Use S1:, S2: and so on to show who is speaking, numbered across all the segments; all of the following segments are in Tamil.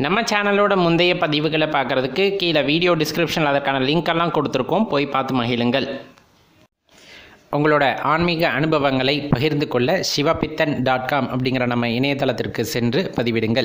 S1: நம்ம சேனலோட முந்தைய பதிவுகளை பார்க்குறதுக்கு கீழே வீடியோ டிஸ்கிரிப்ஷனில் அதற்கான லிங்க் எல்லாம் கொடுத்துருக்கோம் போய் பார்த்து மகிழுங்கள் உங்களோட ஆன்மீக அனுபவங்களை பகிர்ந்து கொள்ள சிவபித்தன் டாட் காம் அப்படிங்கிற நம்ம இணையதளத்திற்கு சென்று பதிவிடுங்கள்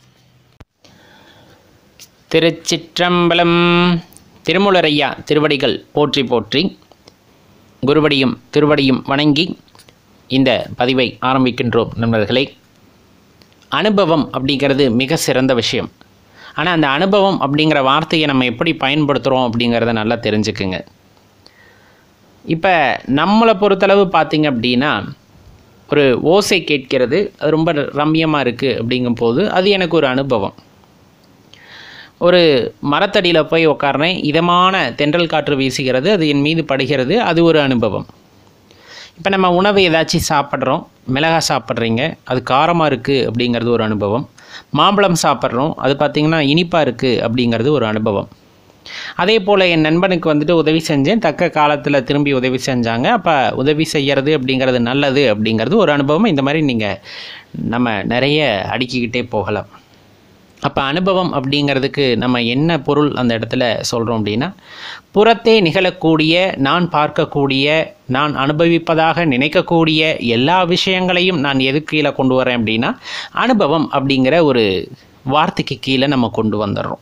S1: திருச்சிற்றம்பலம் திருமுலரையா திருவடிகள் போற்றி போற்றி குருவடியும் திருவடியும் வணங்கி இந்த பதிவை ஆரம்பிக்கின்றோம் நண்பர்களே அனுபவம் அப்படிங்கிறது மிக சிறந்த விஷயம் ஆனால் அந்த அனுபவம் அப்படிங்கிற வார்த்தையை நம்ம எப்படி பயன்படுத்துகிறோம் அப்படிங்கிறத நல்லா தெரிஞ்சுக்குங்க இப்போ நம்மளை பொறுத்தளவு பார்த்தீங்க அப்படின்னா ஒரு ஓசை கேட்கிறது அது ரொம்ப ரம்யமாக இருக்குது அப்படிங்கும்போது அது எனக்கு ஒரு அனுபவம் ஒரு மரத்தடியில் போய் உட்கார்றேன் இதமான தென்றல் காற்று வீசுகிறது அது என் மீது படுகிறது அது ஒரு அனுபவம் இப்போ நம்ம உணவு ஏதாச்சும் சாப்பிட்றோம் மிளகா சாப்பிட்றீங்க அது காரமாக இருக்குது அப்படிங்கிறது ஒரு அனுபவம் மாம்பழம் சாப்பிட்றோம் அது பார்த்திங்கன்னா இனிப்பாக இருக்குது அப்படிங்கிறது ஒரு அனுபவம் அதே போல் என் நண்பனுக்கு வந்துட்டு உதவி செஞ்சேன் தக்க காலத்தில் திரும்பி உதவி செஞ்சாங்க அப்போ உதவி செய்கிறது அப்படிங்கிறது நல்லது அப்படிங்கிறது ஒரு அனுபவம் இந்த மாதிரி நீங்கள் நம்ம நிறைய அடுக்கிக்கிட்டே போகலாம் அப்போ அனுபவம் அப்படிங்கிறதுக்கு நம்ம என்ன பொருள் அந்த இடத்துல சொல்கிறோம் அப்படின்னா புறத்தே நிகழக்கூடிய நான் பார்க்கக்கூடிய நான் அனுபவிப்பதாக நினைக்கக்கூடிய எல்லா விஷயங்களையும் நான் எது கீழே கொண்டு வரேன் அப்படின்னா அனுபவம் அப்படிங்கிற ஒரு வார்த்தைக்கு கீழே நம்ம கொண்டு வந்துடுறோம்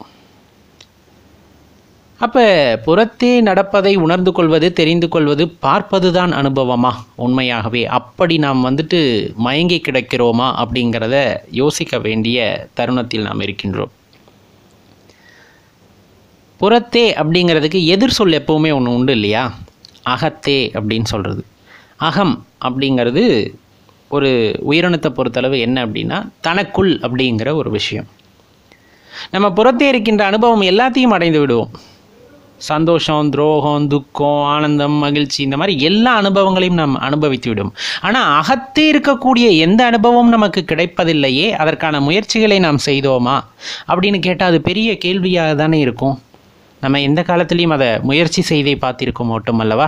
S1: அப்போ புறத்தே நடப்பதை உணர்ந்து கொள்வது தெரிந்து கொள்வது பார்ப்பது தான் அனுபவமா உண்மையாகவே அப்படி நாம் வந்துட்டு மயங்கி கிடக்கிறோமா அப்படிங்கிறத யோசிக்க வேண்டிய தருணத்தில் நாம் இருக்கின்றோம் புறத்தே அப்படிங்கிறதுக்கு எதிர் சொல் எப்போவுமே ஒன்று உண்டு இல்லையா அகத்தே அப்படின்னு சொல்கிறது அகம் அப்படிங்கிறது ஒரு உயிரினத்தை பொறுத்தளவு என்ன அப்படின்னா தனக்குள் அப்படிங்கிற ஒரு விஷயம் நம்ம புறத்தே இருக்கின்ற அனுபவம் எல்லாத்தையும் அடைந்து விடுவோம் சந்தோஷம் துரோகம் துக்கம் ஆனந்தம் மகிழ்ச்சி இந்த மாதிரி எல்லா அனுபவங்களையும் நாம் அனுபவித்து விடும் ஆனால் அகத்தே இருக்கக்கூடிய எந்த அனுபவம் நமக்கு கிடைப்பதில்லையே அதற்கான முயற்சிகளை நாம் செய்தோமா அப்படின்னு கேட்டால் அது பெரிய கேள்வியாக தானே இருக்கும் நம்ம எந்த காலத்துலேயும் அதை முயற்சி செய்தே பார்த்திருக்கோம் மட்டும் அல்லவா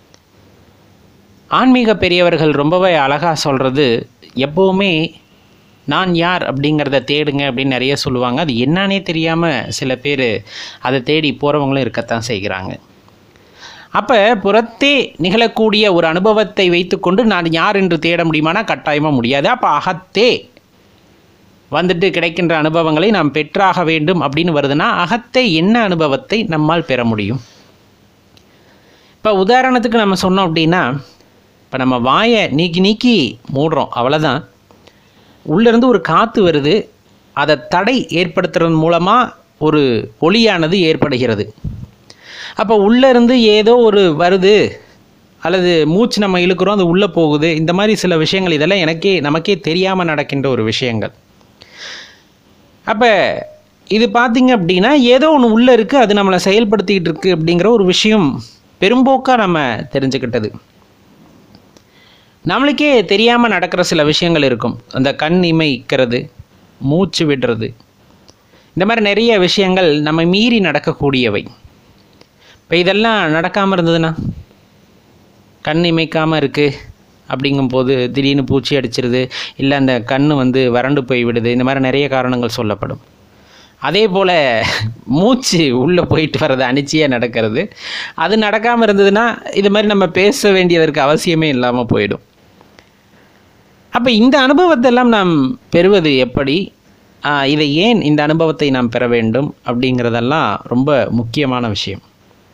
S1: ஆன்மீக பெரியவர்கள் ரொம்பவே அழகாக சொல்கிறது எப்போவுமே நான் யார் அப்படிங்கிறத தேடுங்க அப்படின்னு நிறைய சொல்லுவாங்க அது என்னன்னே தெரியாமல் சில பேர் அதை தேடி போகிறவங்களும் இருக்கத்தான் செய்கிறாங்க அப்போ புறத்தே நிகழக்கூடிய ஒரு அனுபவத்தை வைத்துக்கொண்டு நான் யார் என்று தேட முடியுமானா கட்டாயமாக முடியாது அப்போ அகத்தே வந்துட்டு கிடைக்கின்ற அனுபவங்களை நாம் பெற்றாக வேண்டும் அப்படின்னு வருதுன்னா அகத்தை என்ன அனுபவத்தை நம்மால் பெற முடியும் இப்போ உதாரணத்துக்கு நம்ம சொன்னோம் அப்படின்னா இப்போ நம்ம வாயை நீக்கி நீக்கி மூடுறோம் அவ்வளோதான் உள்ளேருந்து ஒரு காற்று வருது அதை தடை ஏற்படுத்துறது மூலமாக ஒரு ஒளியானது ஏற்படுகிறது அப்போ உள்ளேருந்து ஏதோ ஒரு வருது அல்லது மூச்சு நம்ம இழுக்கிறோம் அது உள்ளே போகுது இந்த மாதிரி சில விஷயங்கள் இதெல்லாம் எனக்கே நமக்கே தெரியாமல் நடக்கின்ற ஒரு விஷயங்கள் அப்போ இது பார்த்திங்க அப்படின்னா ஏதோ ஒன்று உள்ளே இருக்குது அது நம்மளை செயல்படுத்திக்கிட்டு இருக்குது அப்படிங்கிற ஒரு விஷயம் பெரும்போக்காக நம்ம தெரிஞ்சுக்கிட்டது நம்மளுக்கே தெரியாமல் நடக்கிற சில விஷயங்கள் இருக்கும் அந்த கண் இமைக்கிறது மூச்சு விடுறது இந்த மாதிரி நிறைய விஷயங்கள் நம்ம மீறி நடக்கக்கூடியவை இப்போ இதெல்லாம் நடக்காமல் இருந்ததுன்னா கண் இமைக்காமல் இருக்குது அப்படிங்கும்போது திடீர்னு பூச்சி அடிச்சிருது இல்லை அந்த கண் வந்து வறண்டு போய் விடுது இந்த மாதிரி நிறைய காரணங்கள் சொல்லப்படும் அதே போல் மூச்சு உள்ளே போயிட்டு வர்றது அனிச்சையாக நடக்கிறது அது நடக்காமல் இருந்ததுன்னா இது மாதிரி நம்ம பேச வேண்டியதற்கு அவசியமே இல்லாமல் போயிடும் அப்போ இந்த அனுபவத்தை எல்லாம் நாம் பெறுவது எப்படி இதை ஏன் இந்த அனுபவத்தை நாம் பெற வேண்டும் அப்படிங்கிறதெல்லாம் ரொம்ப முக்கியமான விஷயம்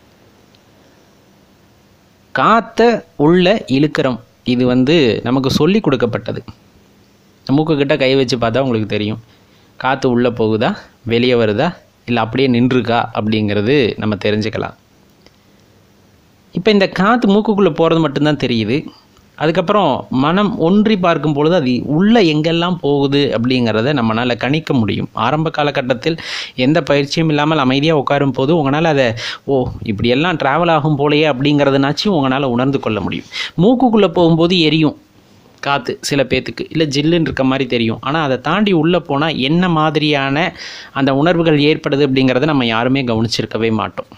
S1: காற்ற உள்ள இழுக்கிறோம் இது வந்து நமக்கு சொல்லி கொடுக்கப்பட்டது மூக்குக்கிட்ட கை வச்சு பார்த்தா உங்களுக்கு தெரியும் காற்று உள்ளே போகுதா வெளியே வருதா இல்லை அப்படியே நின்றுருக்கா அப்படிங்கிறது நம்ம தெரிஞ்சுக்கலாம் இப்போ இந்த காற்று மூக்குக்குள்ளே போகிறது மட்டும்தான் தெரியுது அதுக்கப்புறம் மனம் ஒன்றி பார்க்கும் பொழுது அது உள்ளே எங்கெல்லாம் போகுது அப்படிங்கிறத நம்மளால் கணிக்க முடியும் ஆரம்ப காலகட்டத்தில் எந்த பயிற்சியும் இல்லாமல் அமைதியாக உட்காரும் போது உங்களால் அதை ஓ இப்படியெல்லாம் ட்ராவல் ஆகும் போலையே அப்படிங்கிறதுனாச்சும் உங்களால் உணர்ந்து கொள்ள முடியும் மூக்குக்குள்ளே போகும்போது எரியும் காற்று சில பேர்த்துக்கு இல்லை ஜில்லுன்னு இருக்க மாதிரி தெரியும் ஆனால் அதை தாண்டி உள்ளே போனால் என்ன மாதிரியான அந்த உணர்வுகள் ஏற்படுது அப்படிங்கிறத நம்ம யாருமே கவனிச்சிருக்கவே மாட்டோம்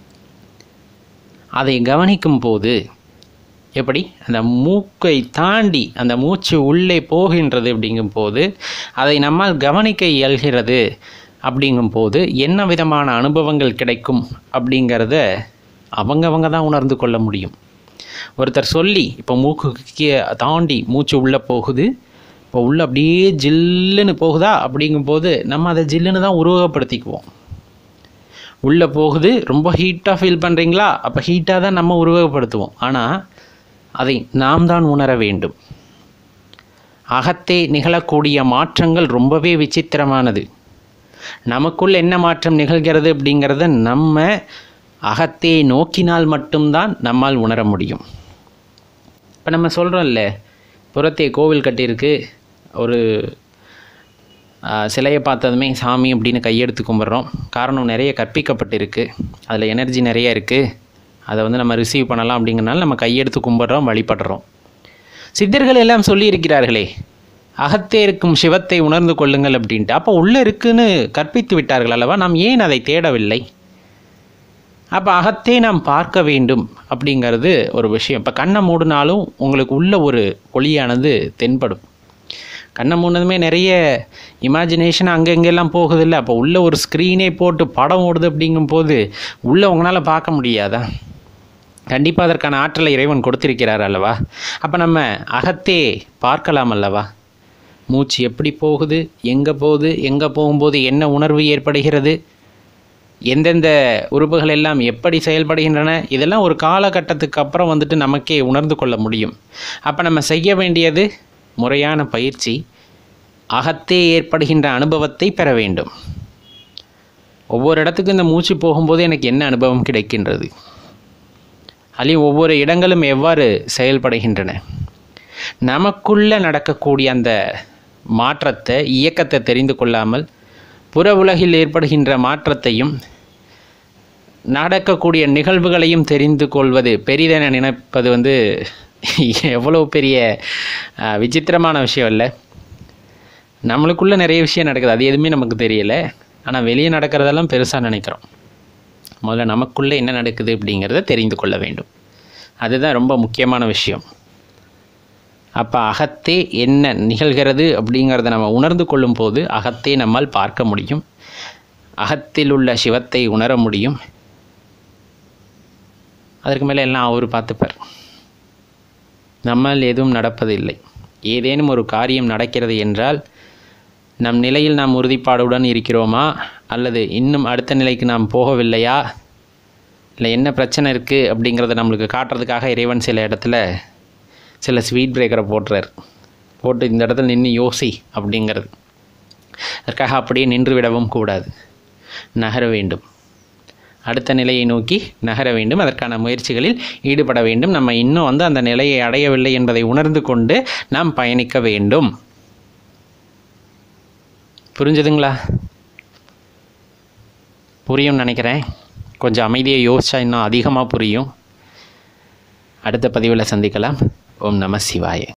S1: அதை கவனிக்கும் போது எப்படி அந்த மூக்கை தாண்டி அந்த மூச்சு உள்ளே போகின்றது அப்படிங்கும்போது அதை நம்மால் கவனிக்க இயல்கிறது அப்படிங்கும்போது என்ன விதமான அனுபவங்கள் கிடைக்கும் அப்படிங்கிறத அவங்கவங்க தான் உணர்ந்து கொள்ள முடியும் ஒருத்தர் சொல்லி இப்போ மூக்குக்கு தாண்டி மூச்சு உள்ளே போகுது இப்போ உள்ளே அப்படியே ஜில்லுன்னு போகுதா அப்படிங்கும்போது நம்ம அதை ஜில்லுன்னு தான் உருவகப்படுத்திக்குவோம் உள்ளே போகுது ரொம்ப ஹீட்டாக ஃபீல் பண்ணுறீங்களா அப்போ ஹீட்டாக தான் நம்ம உருவகப்படுத்துவோம் ஆனால் அதை நாம் தான் உணர வேண்டும் அகத்தே நிகழக்கூடிய மாற்றங்கள் ரொம்பவே விசித்திரமானது நமக்குள் என்ன மாற்றம் நிகழ்கிறது அப்படிங்கிறத நம்ம அகத்தே நோக்கினால் மட்டும்தான் நம்மால் உணர முடியும் இப்போ நம்ம சொல்கிறோம்ல புறத்தே கோவில் கட்டியிருக்கு ஒரு ஆ, சிலையை பார்த்ததுமே சாமி அப்படின்னு கையெடுத்து கும்பிட்றோம் காரணம் நிறைய கற்பிக்கப்பட்டிருக்கு அதில் எனர்ஜி நிறைய இருக்குது அதை வந்து நம்ம ரிசீவ் பண்ணலாம் அப்படிங்கிறனால நம்ம கையெடுத்து கும்பிட்றோம் வழிபடுறோம் சித்தர்கள் எல்லாம் சொல்லியிருக்கிறார்களே அகத்தே இருக்கும் சிவத்தை உணர்ந்து கொள்ளுங்கள் அப்படின்ட்டு அப்போ உள்ளே இருக்குன்னு கற்பித்து விட்டார்கள் அல்லவா நாம் ஏன் அதை தேடவில்லை அப்போ அகத்தே நாம் பார்க்க வேண்டும் அப்படிங்கிறது ஒரு விஷயம் இப்போ கண்ணை மூடினாலும் உங்களுக்கு உள்ள ஒரு ஒளியானது தென்படும் கண்ணை மூடினதுமே நிறைய இமேஜினேஷன் அங்கே இங்கெல்லாம் போகுது இல்லை அப்போ உள்ள ஒரு ஸ்க்ரீனே போட்டு படம் ஓடுது அப்படிங்கும்போது உள்ளே உங்களால் பார்க்க முடியாதா கண்டிப்பாக அதற்கான ஆற்றலை இறைவன் கொடுத்திருக்கிறார் அல்லவா அப்போ நம்ம அகத்தே பார்க்கலாம் அல்லவா மூச்சு எப்படி போகுது எங்கே போகுது எங்கே போகும்போது என்ன உணர்வு ஏற்படுகிறது எந்தெந்த உறுப்புகள் எல்லாம் எப்படி செயல்படுகின்றன இதெல்லாம் ஒரு காலகட்டத்துக்கு அப்புறம் வந்துட்டு நமக்கே உணர்ந்து கொள்ள முடியும் அப்போ நம்ம செய்ய வேண்டியது முறையான பயிற்சி அகத்தே ஏற்படுகின்ற அனுபவத்தை பெற வேண்டும் ஒவ்வொரு இடத்துக்கும் இந்த மூச்சு போகும்போது எனக்கு என்ன அனுபவம் கிடைக்கின்றது அதுலேயும் ஒவ்வொரு இடங்களும் எவ்வாறு செயல்படுகின்றன நமக்குள்ள நடக்கக்கூடிய அந்த மாற்றத்தை இயக்கத்தை தெரிந்து கொள்ளாமல் புற உலகில் ஏற்படுகின்ற மாற்றத்தையும் நடக்கக்கூடிய நிகழ்வுகளையும் தெரிந்து கொள்வது பெரிதென நினைப்பது வந்து எவ்வளோ பெரிய அஹ், விசித்திரமான விஷயம் இல்லை நம்மளுக்குள்ள நிறைய விஷயம் நடக்குது அது எதுவுமே நமக்கு தெரியல ஆனால் வெளியே நடக்கிறதெல்லாம் பெருசாக நினைக்கிறோம் முதல்ல நமக்குள்ளே என்ன நடக்குது அப்படிங்கிறத தெரிந்து கொள்ள வேண்டும் அதுதான் ரொம்ப முக்கியமான விஷயம் அப்போ அகத்தே என்ன நிகழ்கிறது அப்படிங்கிறத நம்ம உணர்ந்து கொள்ளும் போது அகத்தே நம்மால் பார்க்க முடியும் அகத்தில் உள்ள சிவத்தை உணர முடியும் அதற்கு மேலே எல்லாம் அவர் பார்த்துப்பார் நம்மால் எதுவும் நடப்பதில்லை ஏதேனும் ஒரு காரியம் நடக்கிறது என்றால் நம் நிலையில் நாம் உறுதிப்பாடுடன் இருக்கிறோமா அல்லது இன்னும் அடுத்த நிலைக்கு நாம் போகவில்லையா இல்லை என்ன பிரச்சனை இருக்குது அப்படிங்கிறத நம்மளுக்கு காட்டுறதுக்காக இறைவன் சில இடத்துல சில ஸ்வீட் பிரேக்கரை போட்டுறார் போட்டு இந்த இடத்துல நின்று யோசி அப்படிங்கிறது அதற்காக அப்படியே நின்று விடவும் கூடாது நகர வேண்டும் அடுத்த நிலையை நோக்கி நகர வேண்டும் அதற்கான முயற்சிகளில் ஈடுபட வேண்டும் நம்ம இன்னும் வந்து அந்த நிலையை அடையவில்லை என்பதை உணர்ந்து கொண்டு நாம் பயணிக்க வேண்டும் புரிஞ்சுதுங்களா புரியும் நினைக்கிறேன் கொஞ்சம் அமைதியை யோசிச்சா இன்னும் அதிகமாக புரியும் அடுத்த பதிவில் சந்திக்கலாம் ஓம் நம சிவாய